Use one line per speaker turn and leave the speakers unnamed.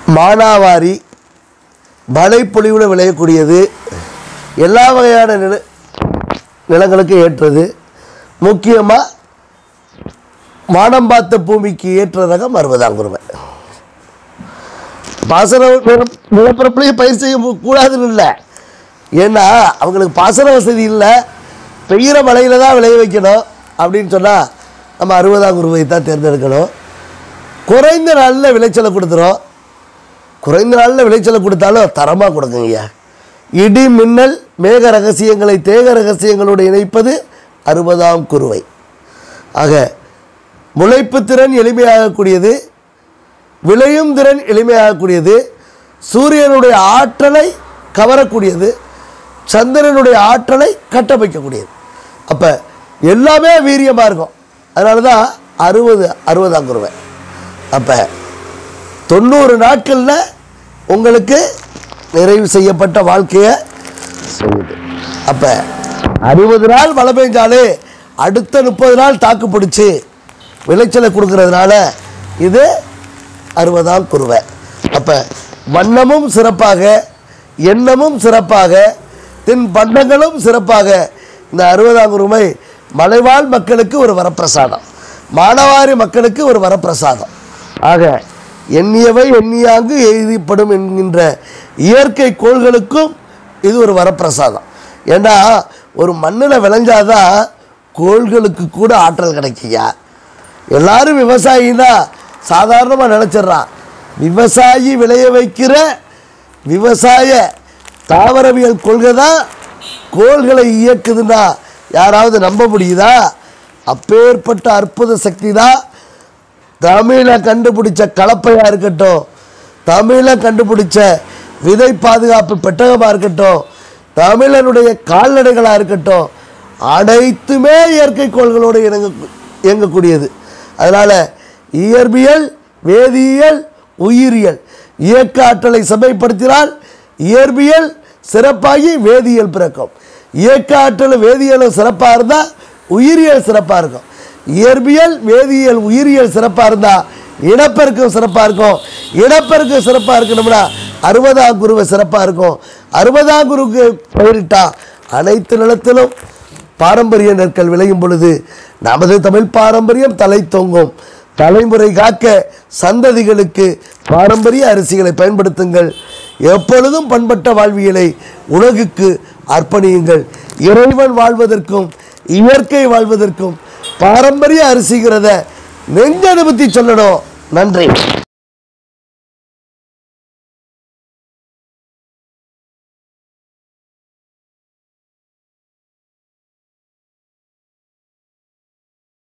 மானாவாரி மழைப்பொழிவில் விளையக்கூடியது எல்லா வகையான நில நிலங்களுக்கு ஏற்றது முக்கியமாக வானம் பார்த்த பூமிக்கு ஏற்ற ரகம் அறுபதாங்குருவை பாசன நில- நிலப்பரப்புலையும் பயிர் செய்ய மு- கூடாதுன்னு இல்லை ஏன்னா அவங்களுக்கு பாசன வசதி இல்லை பெய்கிற மழையில் தான் விளைய வைக்கணும் அப்படின்னு சொன்னால் நம்ம அறுபதாம் குருவை தான் தேர்ந்தெடுக்கணும் குறைந்த நாளில் விளைச்சலை கொடுத்துரும் குறைந்த நாளில் விளைச்சலை கொடுத்தாலும் தரமாக கொடுக்குங்கய்யா இடி மின்னல் மேக ரகசியங்களை தேக ரகசியங்களோடு இணைப்பது அறுபதாம் குருவை ஆக முளைப்பு திறன் எளிமையாகக்கூடியது விளையும் திறன் எளிமையாகக்கூடியது சூரியனுடைய ஆற்றலை கவரக்கூடியது சந்திரனுடைய ஆற்றலை கட்டமைக்கக்கூடியது அப்போ எல்லாமே வீரியமாக இருக்கும் அதனால தான் அறுபது அறுபதாம் குருவை அப்போ தொண்ணூறு நாட்களில் உங்களுக்கு நிறைவு செய்யப்பட்ட வாழ்க்கையை சொல்லுது அப்போ அறுபது நாள் மழை பெஞ்சாலே அடுத்த முப்பது நாள் தாக்கு பிடிச்சி விளைச்சலை கொடுக்கறதுனால இது அறுபதாம் குருவை அப்போ வண்ணமும் சிறப்பாக எண்ணமும் சிறப்பாக தின் பண்டங்களும் சிறப்பாக இந்த அறுபதாம் குருமை மலைவாழ் மக்களுக்கு ஒரு வரப்பிரசாதம் மானவாரி மக்களுக்கு ஒரு வரப்பிரசாதம் ஆக எண்ணியவை எண்ணியாங்கு எழுதிப்படும் என்கின்ற இயற்கை கோள்களுக்கும் இது ஒரு வரப்பிரசாதம் ஏன்னா ஒரு மண்ணில் விளைஞ்சாதான் கோள்களுக்கு கூட ஆற்றல் கிடைக்குயா எல்லாரும் விவசாயின்னா சாதாரணமாக நினச்சிட்றான் விவசாயி விளைய வைக்கிற விவசாய தாவரவியல் கொள்கை தான் கோள்களை இயக்குதுன்னா யாராவது நம்ப முடியுதா அப்பேற்பட்ட அற்புத சக்தி தான் தமிழை கண்டுபிடிச்ச கலப்பையாக இருக்கட்டும் தமிழை கண்டுபிடிச்ச விதை பாதுகாப்பு பெட்டகமாக இருக்கட்டும் தமிழனுடைய கால்நடைகளாக இருக்கட்டும் அனைத்துமே இயற்கை கோள்களோடு இணங்க இயங்கக்கூடியது அதனால் இயற்பியல் வேதியியல் உயிரியல் இயக்க ஆற்றலை சமைப்படுத்தினால் இயற்பியல் சிறப்பாகி வேதியியல் பிறக்கும் இயக்க ஆற்றல் வேதியியலும் சிறப்பாக இருந்தால் உயிரியல் சிறப்பாக இருக்கும் இயற்பியல் வேதியியல் உயிரியல் சிறப்பாக இருந்தால் இனப்பெருக்கம் சிறப்பாக இருக்கும் இனப்பெருக்கம் சிறப்பாக இருக்கணும்னா அறுபதாம் குருவை சிறப்பாக இருக்கும் அறுபதாம் குருவுக்கு பயிரிட்டா அனைத்து நிலத்திலும் பாரம்பரிய நெற்கள் விளையும் பொழுது நமது தமிழ் பாரம்பரியம் தலை தொங்கும் தலைமுறை காக்க சந்ததிகளுக்கு பாரம்பரிய அரிசிகளை பயன்படுத்துங்கள் எப்பொழுதும் பண்பட்ட வாழ்வியலை உலகுக்கு அர்ப்பணியுங்கள் இறைவன் வாழ்வதற்கும் இயற்கை வாழ்வதற்கும் பாரம்பரிய அரிசிங்கிறத நெஞ்சனுபத்தி சொல்லணும் நன்றி